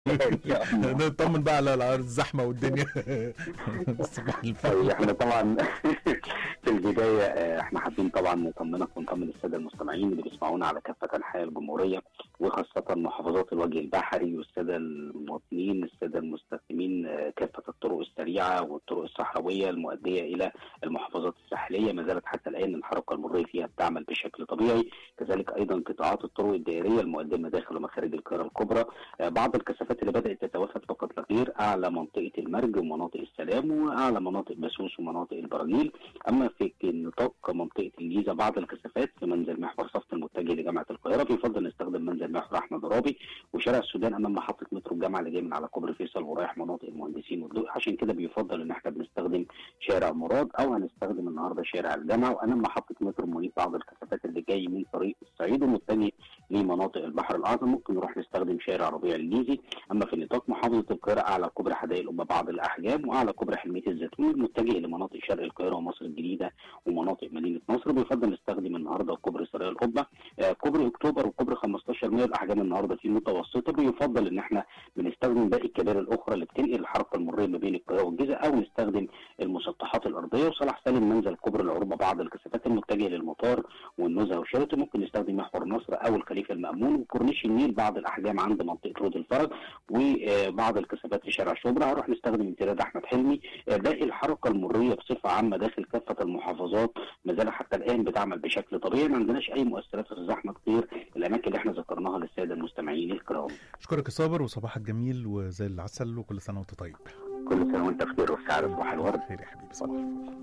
نطمن بقى على الزحمه والدنيا صباح طيب الفل احنا طبعا في البدايه آه، احنا حابين طبعا نطمنك ونطمن الساده المستمعين اللي بيسمعونا على كافه انحاء الجمهوريه وخاصه محافظات الوجه البحري والساده المواطنين الساده المستخدمين آه، كافه الطرق السريعه والطرق الصحراويه المؤديه الى المحافظات الساحليه ما زالت حتى الان الحركه المروريه فيها بتعمل بشكل طبيعي كذلك ايضا قطاعات الطرق الدائريه المقدمه داخل ومخارج القاهره الكبرى آه، بعض الكثافات اللي بدات تتوافد فقط لا غير اعلى منطقه المرج ومناطق السلام واعلى مناطق باسوس ومناطق البراجيل اما في نطاق منطقه الجيزه بعض الكثافات في منزل محور صفت المتجه لجامعه القاهره بيفضل نستخدم منزل محور احمد رابي وشارع السودان امام محطه مترو الجامعه اللي جاي من على كوبري فيصل ورايح مناطق المهندسين والضوء عشان كده بيفضل ان احنا بنستخدم شارع مراد او هنستخدم النهارده شارع الجامعه وامام محطه مترو منيب بعض الكثافات اللي جاي من طريق الصعيد ومتجه لمناطق البحر الاعظم ممكن نروح نستخدم شارع ربيع الجيزي اما في نطاق محافظه القاهره اعلى كوبري حدائق القبه بعض الاحجام واعلى كوبري حلميه الزيتون المتجه لمناطق شرق القاهره ومصر الجديده ومناطق مدينه نصر بيفضل نستخدم النهارده كوبري سرايا القبه آه كوبري اكتوبر وكوبري 15 مايو الاحجام النهارده فيه متوسطه بيفضل ان احنا بنستخدم باقي الكباري الاخرى اللي بتنقل الحركه المروريه ما بين القاهره والجيزه او نستخدم المسطحات الارضيه وصلاح سالم منزل كوبري العروبه بعض الكثافات المتجهه للمطار والنزهه وشيراتون ممكن نستخدم محور نصر او الخليفه المامون وكورنيش النيل بعض الاحجام عند منطقه رود الفرج وبعض الكثافات في شارع شبرا هنروح نستخدم امتداد احمد حلمي آه، باقي الحركه المروريه بصفه عامه داخل كافه المحافظات ما زال حتى الان بتعمل بشكل طبيعي ما عندناش اي مؤثرات الزحمه كتير الاماكن اللي احنا ذكرناها للساده المستمعين الكرام اشكرك يا صابر وصباحك جميل وزي العسل وكل سنه وانت طيب كل سنه وانت بخير والسعاده صباح الورد خير يا حبيبي صباح الفل